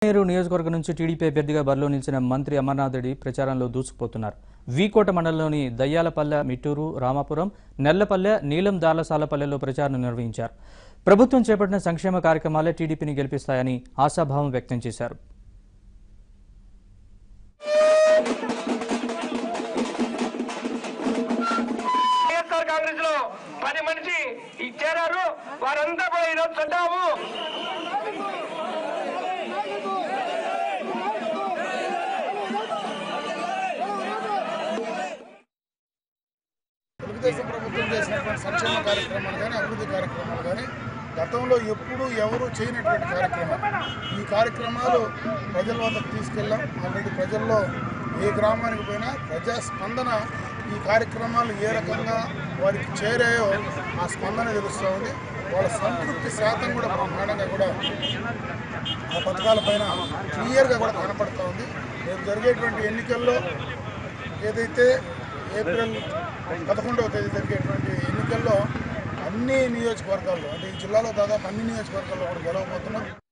పలమనేరు నియోజకవర్గం నుంచి టీడీపీ అభ్యర్థిగా బరిలో నిలిచిన మంత్రి అమర్నాథ్ రెడ్డి ప్రచారంలో దూసుకుపోతున్నారు వీకోట మండలంలోని దయ్యాలపల్లె మిట్టూరు రామాపురం నెల్లపల్లె నీలం దార్లసాలపల్లెలో ప్రచారం నిర్వహించారు ప్రభుత్వం చేపట్టిన సంక్షేమ కార్యక్రమాలే టీడీపీని గెలిపిస్తాయని ఆశాభావం వ్యక్తం చేశారు వైఎస్ఆర్ కాంగ్రెస్ లో పది మనిషి ఇచ్చారు వారంతా కూడా ఈరోజు చూద్దాము తెలుగుదేశం ప్రభుత్వం చేసినటువంటి సంక్షేమ కార్యక్రమాలు కానీ అభివృద్ధి కార్యక్రమాలు కానీ గతంలో ఎప్పుడూ ఎవరు చేయనటువంటి కార్యక్రమాలు ఈ కార్యక్రమాలు ప్రజల వద్దకు తీసుకెళ్ళాం ఆల్రెడీ ప్రజల్లో ఏ గ్రామానికి పోయినా ప్రజా స్పందన ఈ కార్యక్రమాలు ఏ రకంగా వారికి చేరాయో ఆ స్పందన తెలుస్తూ ఉంది వాళ్ళ సంతృప్తి శాతం కూడా బ్రహ్మాండంగా కూడా ఆ పథకాలపైన క్లియర్గా కూడా కనపడుతూ ఉంది రేపు జరిగేటువంటి ఎన్నికల్లో ఏదైతే ఏప్రిల్ పదకొండవ తేదీ జరిగేటువంటి ఎన్నికల్లో అన్ని నియోజకవర్గాల్లో అంటే ఈ జిల్లాలో దాదాపు అన్ని నియోజకవర్గాల్లో కూడా గెలవబోతున్నాం